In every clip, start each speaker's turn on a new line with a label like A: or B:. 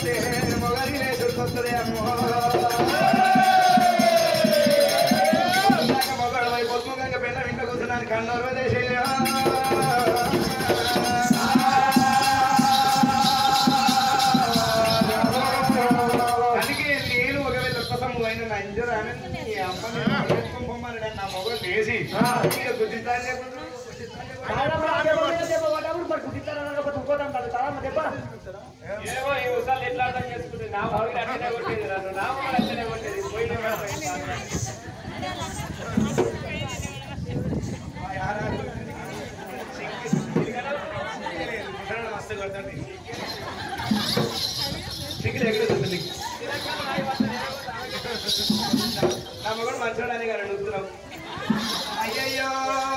A: చేస్తే మొగలి లేచుకొస్తుంది అమ్మో ఇందాక మొగడు వైపు పొద్దుగంగ పెళ్ళ ఇంట కూర్చున్నాను కన్నూరు దేశయ్య అందుకే నేను ఒకవేళ ఒక్కసము అయిన నా ఇంజర్ ఆనంద్ నీ అమ్మని ఎత్తుకొని పొమ్మని నా మొగలు లేచి ఇక గుర్తించాలి లేకుండా
B: ఏమో ఈ ఉసాలు ఎట్లా అర్థం చేసుకుంటే నా మొగలు అట్లనే కొట్టేది నన్ను నా మొగలు అట్లనే కొట్టేది పోయిన
A: మస్తు కొడుతుంది సిగ్గులు ఎక్కడ చూస్తుంది నా మగడు మంచోడని గారు అడుగుతున్నాం అయ్యయ్యో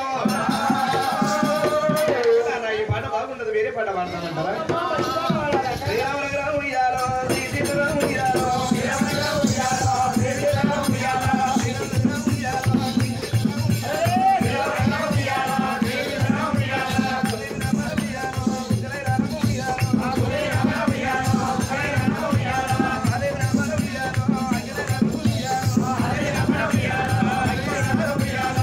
A: నాన్న, ఈ పాట బాగుండదు వేరే పాట పాడతామంటారా శ్రీరామనగరం ఉయ్యాలో, శ్రీ సీతారాం ఉయ్యాలో, శ్రీరామనగరం ఉయ్యాలో, శ్రీ సీతారాం ఉయ్యాలో, శ్రీరామనగరం ఉయ్యాలో, శ్రీరామనగరం ఉయ్యాలో, శ్రీ సీతారాం ఉయ్యాలో, శ్రీరామనగరం ఉయ్యాలో, శ్రీరామనగరం ఉయ్యాలో, శ్రీరామనగరం ఉయ్యాలో, శ్రీరామనగరం ఉయ్యాలో, శ్రీరామనగరం ఉయ్యాలో, శ్రీరామనగరం ఉయ్యాలో, శ్రీరామనగరం ఉయ్యాలో,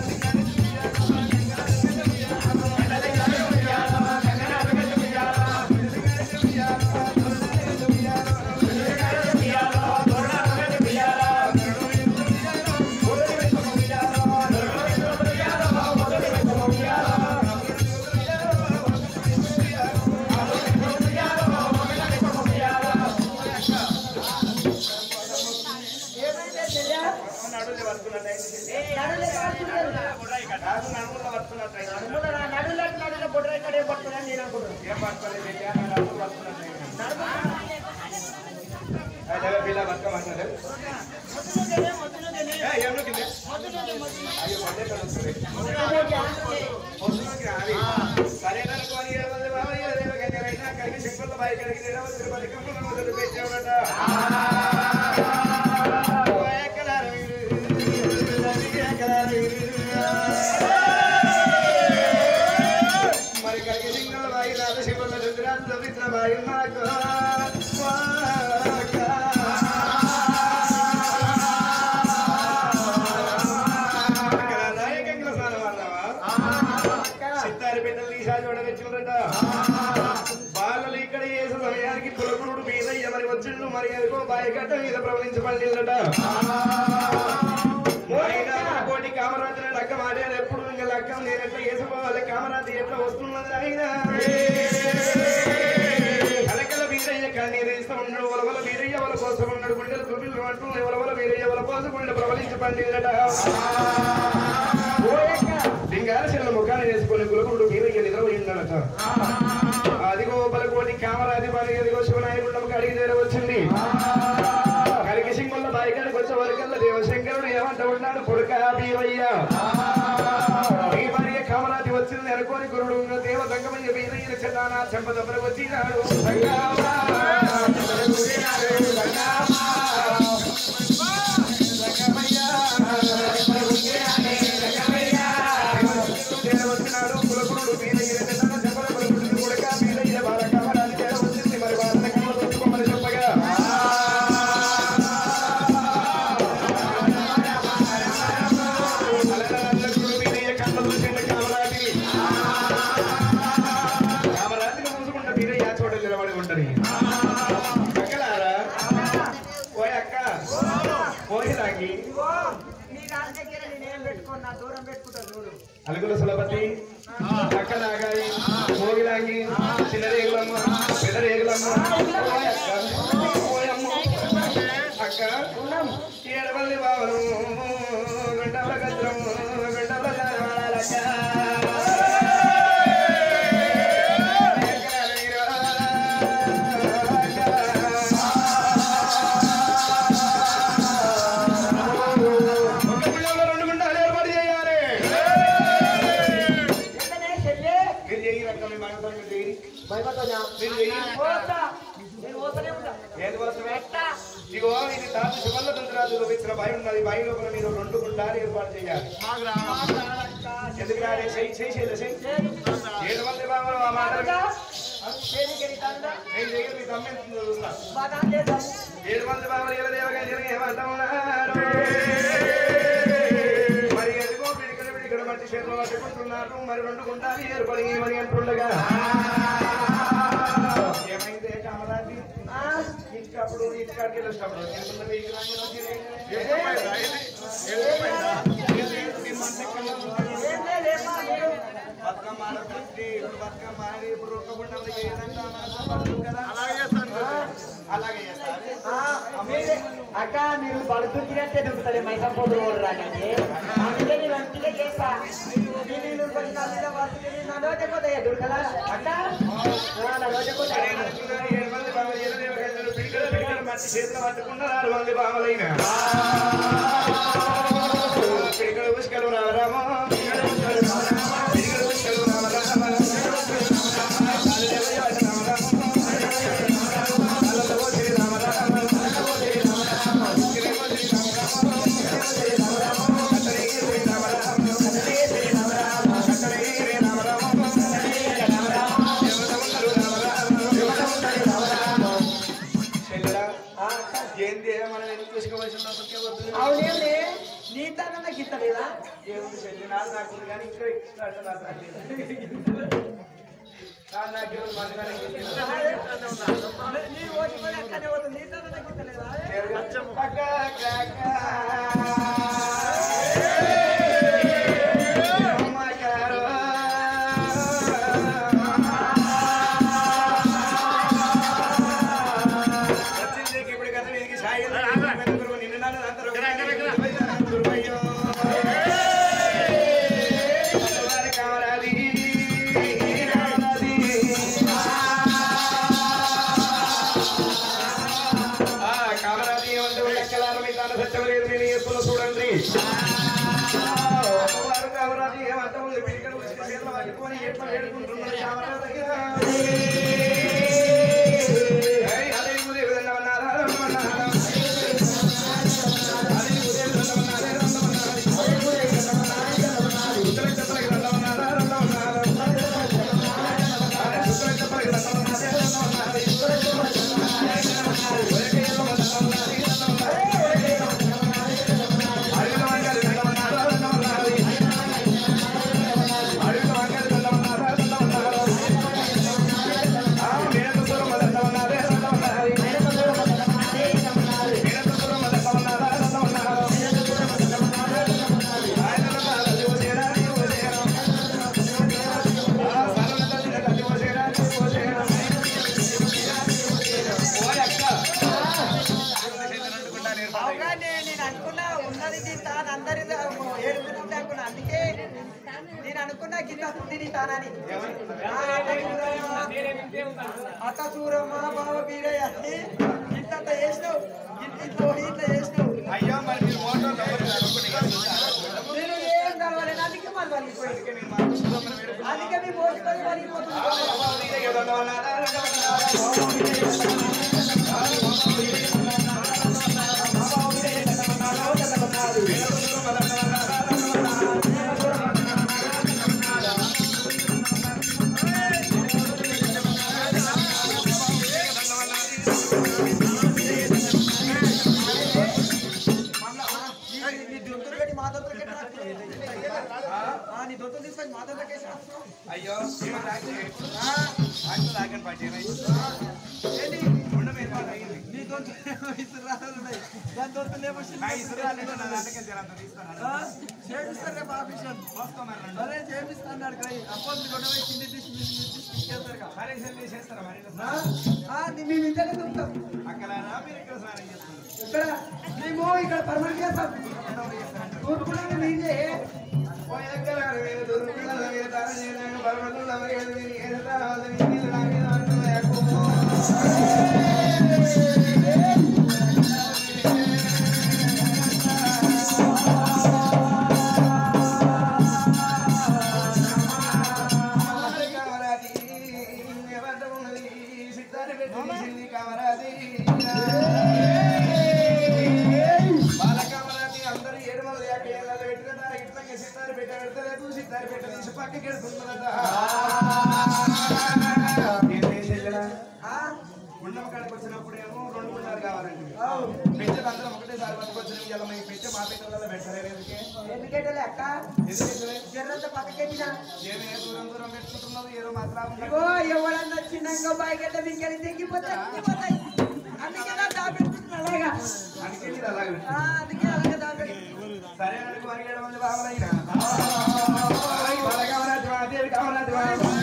A: నడువులు పట్టుకున్నట్టయితే కాదు నడుములో పట్టుకున్నట్టయితే ఏం పట్టుకోలేదు బిడ్డ, నా నడుములు పట్టుకున్నట్టయితే అయితే పిల్ల బతుకమంటారు ఏ, ఏం నొక్కింది? అయ్యో పడ్డేక్కడ వస్తుంది పొద్దునకి రావి. సరేననుకోని ఏడవది బావ, ఏడవ గంగరైనా కలిగి సింపుల్ బాయి కలిగి ఏడవ తిరుపతి కమ్ముల మొదలు పెట్టావుడట. ఓ ఎక్కడారు వీరు, రవి ఎక్కడారు వీరు. మరి కలిగి సింగుల బాయి రాజ శివుల రుద్రాజ పవిత్ర బాయి నాకు నాయకంగా స్నానం అన్నావా సిత్తారి బిడ్డలు తీసా చూడవచ్చుందట బాలలు ఇక్కడ చేసే సమయానికి కులకుడు మీద ఎవరి వచ్చిండు మరి ఎదుకో బాయిగడ్డ మీద ప్రవహించబడిందట కోటి కామరాజుల లక్క మాట్లాడు ఎప్పుడు ఇంకా లక్క నేను ఎట్లా వేసుకోవాలి కామరాజు ఎట్లా వస్తున్నది అయినా కలకల వీరయ్య కన్నీరు ఇస్తూ ఉన్నాడు వలవల వీరయ్య వాళ్ళ కోసం ఉన్నాడు గుండెలు తుమ్మిలు అంటూ వలవల వీరయ్య వాళ్ళ కోసం గుండె ప్రవలించి పండిందట లింగాల చిన్న ముఖాన్ని వేసుకొని గులకుడు వీరయ్య నిద్రపోయిందనట అదిగో బలకోటి కామరాజు బాలి అదిగో శివనాయకుడు అడిగి చేరవచ్చింది కలిగి సింగుల బాయికాడికి వచ్చే వరకల్లా దేవశంకరుడు ఏమంట ఉన్నాడు కొడుక బీవయ్య ఈ భార్య కామరాజు వచ్చింది అనుకోని గురుడు ఉన్న దేవ సంగమయ్య వీరయ్య చందానా చెంపదబ్బర వచ్చినాడు సంగమా, వచ్చినాడు, సంగమా. సంగమయ్య, చేరవచ్చినాడు కులకుడు వీరయ్య చందానా చెంపదబ్బర పుట్టిన కొడుక వీరయ్య బాల కామరాజు చేరవచ్చింది మరి వాళ్ళ కమ్మ దొరుకుకోమని చెప్పగా కామరాజుని ముందుకుంటే మీరే యా చోట నిలబడి ఉంటది అక్కలారా ఓయ్ అక్క పోయి నాకి అలుగుల సులభతి అక్క నాగాయి మోగిలాంగి చిన్నరేగులమ్మ పెద్దరేగులమ్మ ఓయ్ అక్క ఓయమ్మ అక్క ఏడవల్లి బావను గంటల గద్రం గంటల జానవాడలక్క ఒక పిల్లలు రెండు గుండాలు ఏర్పాటు చేయాలి మీరు చెయ్యి రకం మీ మనసులో మీరు చెయ్యి. మీరు చెయ్యి. ఏది కోసమే ఇగో ఇది తాత శుభల్ల తంత్రాలు చూపించిన భయం ఉన్నది భయం లోపల మీరు రెండు గుండాలు ఏర్పాటు చేయాలి ఎందుకు రాడే చెయ్యి చెయ్యి చెయ్యి చెయ్యి ఏడు మంది బాబు ఆ మాట ఏం చేయగలి మీ తమ్మ ఎంత ఉందో చూస్తా. ఏడు మంది బాబులు ఇలా దేవగా ఏమంటా ఉన్నారు మరి ఎందుకో పిడికలు పిడికలు మట్టి చేతులు పట్టుకుంటున్నారు మరి రెండు గుండాలు ఏర్పడి మరి అంటుండగా ఏమైంది కామరాజీ ఇంకప్పుడు ఇంటికాడికి వెళ్ళేటప్పుడు ఎందుకంటే మీకు రంగులు వచ్చినాయి. బతుకమ్మ ఆడబట్టి ఇప్పుడు బతుకమ్మ ఆడి ఇప్పుడు ఒక్క గుండం ఏదంటే అలాగే చేస్తాను అలాగే చేస్తాను
C: అక్క మీరు పడుతుంటే దొరుకుతుంది మైసం పోదు రాకండి అందుకే నేను అంతే చేస్తా ఈ నీళ్ళు కొంచెం నల్లిలో పడుతుంది నా రోజు పోతాయి దొరకదా అక్క ఆ, నా రోజు పోతాయి
A: ఏడు మంది బామలు ఏడు దేవగంటలు పిడికలు పిడికలు మట్టి చేతులు పట్టుకున్నారు ఆరు మంది బామలైన పిడికలు పుష్కలు రామరామ పిడికలు పుష్కలు రామరామ పిడికలు పుష్కలు రామరామ ఏంది మనం ఎందుకు తీసుకోవాల్సిన అవసరం వద్దు
C: అవునేమి నీ తన గిత్త లేదా
A: ఏముంది చెల్లి నాది నాకు ఉంది కానీ ఇంకా ఎక్స్ట్రా అంటే నాకు రాలేదు. నాది నాకు ఎవరు మందిగానే ఇచ్చింది.
C: నీ ఓడిపోయి అక్కడే పోతుంది నీ తన గిత్త లేదా
A: అక్క, అక్క, అక్క. అమ్మ గారు. వచ్చింది ఇప్పుడు కదా వీరికి సాయి గురువు నిన్ను నన్ను అందరూ గురువయ్యో. వారి కామరాది కామరాది. ఆ కామరాజీ ఏమంటే లెక్కలారు మీ తాను సత్యం లేదు నేను ఎత్తులో చూడండి వారు కామరాజీ ఏమంటే ఉంది పిడికలు వచ్చి చేతులు పట్టుకొని ఎప్పుడు ఏడుకుంటున్నారు కామరాజీ ఏయ్, అదే ఉదయం విధంగా ఉన్నారా? ఉన్నారా? అదే ఉదయం విధంగా ఉన్నారా? ఉన్నారా? ఉత్తరం చెప్పలకి రండా ఉన్నారా? రండా ఉన్నారా? అదే ఉత్తరం చెప్పలకి రండా ఉన్నారా? రండా ఉన్నారా?
C: అవునా నేను నేను అనుకున్నా ఉన్నది గింత అని అందరి ఏడుకుంటే అనుకున్నా అందుకే నేను అనుకున్నా గింత ఉంది నీ తానని ఆ, అక్క చూరమ్మ, అక్క చూరమ్మ బావ బీరయ్య అని ఇంత చేసినావు ఇంత ఇట్లా ఇట్లా చేసినావు
A: అయ్యో మరి మీరు ఓటర్
C: నేను ఏం కలవలేదు అందుకే మళ్ళీ వలిగిపోయింది అందుకే మీ మోసుకొని వలిగిపోతుంది నీ- నీ దొంతులు పెట్టి మా దొంతులు పెట్టి నాకు ఆ, నీ దొంతులు తీసుకొని మా దొంతులకేసి రాస్తున్నావు.
A: అయ్యో
C: ఆ,
A: రాగన్ పార్టీ
C: ఏంటి? నీ దొంతులు ఇసురాలు ఉన్నాయి. దాని దొంతులు ఏమో చిన్న ఆ, చేపిస్తారు రేపు ఆఫీషన్. అరే చేపిస్తాడు కదా అప్పుడు మీ గొడవ కింద తీసి మీ- మీ తీసి తీసుకెళ్తారు కదా. ఆ? ఆ, నీ- మేము ఇద్దరే దొరుకుతాం ఇక్కడ మేము ఇక్కడ పర్మనెంట్ చేస్తాం తూర్పులో నీదే
A: బాలకామరాజీ అందరూ ఏడు మంది యాక ఏళ్ళలో పెట్టుకున్నారు ఇట్లా సితారు పెట్ట పెడతలేదు సితారు పెట్ట తీసి పక్కకి వెళ్తున్నదట ఏంటి? కాడికి వచ్చినప్పుడు ఏమో రెండు గుండాలు కావాలండి
C: అవు.
A: పెంచలు అందరం ఒకటేసారి పట్టుకొచ్చినాం ఇలా మీ పెంచ మా పెట్టలలో పెడతారే ఎందుకే
C: ఎందుకంటే లెక్క
A: ఎందుకంటే
C: జర్రంత పక్కకెట్టినా
A: ఏమి ఏ దూరం దూరం పెట్టుకుంటున్నావు ఏదో మాత్రం
C: ఇగో ఎవరన్నా చిన్నంగా బయట మింగలి తెగిపోతే తెగిపోతాయి అందుకే నా దాపెట్టుకుంటున్నా అలాగా
A: అందుకే మీరు అలాగే
C: ఆ, అందుకే అలాగే దాపెట్టు
A: సరే అనుకు మరి ఏడు మంది బాబులైనా కామరాజు దేవి కామరాజు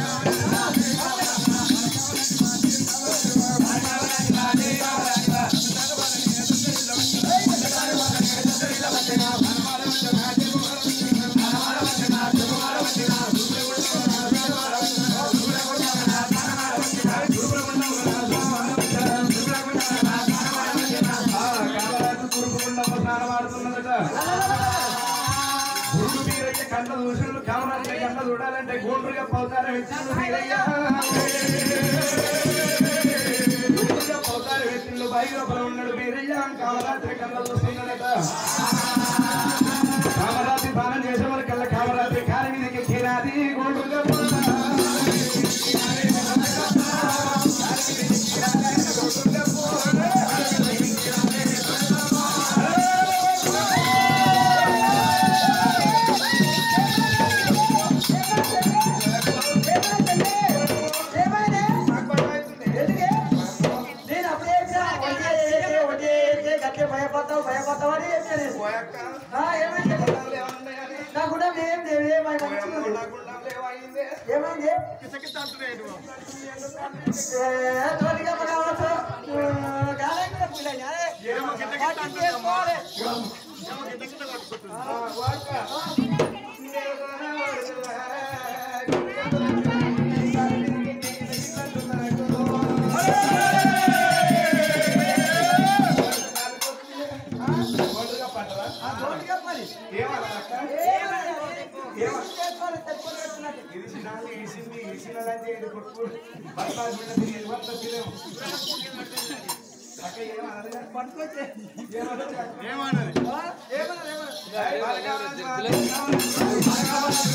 A: కామరాజు కురుకుకుండా స్నానం ఆడుతున్నదట గుండు వీరయ్య కళ్ళ దూషణలు కామరాజు కళ్ళ చూడాలంటే గుండ్రుగా పౌతారం ఇచ్చిండు వీరయ్య గుండ్రుగా పౌతారం ఎత్తిండు బయట ఉన్నాడు వీరయ్య కామరాత్రి కళ్ళ చూస్తున్నాడట కామరాత్రి పాలన చేసే వాళ్ళ కళ్ళ కామరాత్రి కాలి మీదకి ఎక్కినాది గుండ్రుగా
C: ఏమైనా ఎందుకే నేను అప్పుడే చెప్పినా, వడ్డీ వేసే, వడ్డీ వేసే, గట్లే భయపడతావు భయపడతావు అని చెప్పాను నేను. ఆ, ఏమైంది నా కూడా ఏం లేవు ఏమైనా ఏమైంది ఏ, తోటిగా మన అవసరం. ఉమ్, గాలంగా పిల్లలు, అరే. వాటిని చేసుకోవాలి. ఆ, తోటిగా పని. ఏమైనా, చేసుకోవాలి, తెచ్చుకొని పెట్టుకున్నట్టు. పట్టుకొచ్చే.
A: ఏమన్నది
C: ఆ, ఏమన్నా ఏమన్నా
A: ఏమన్నది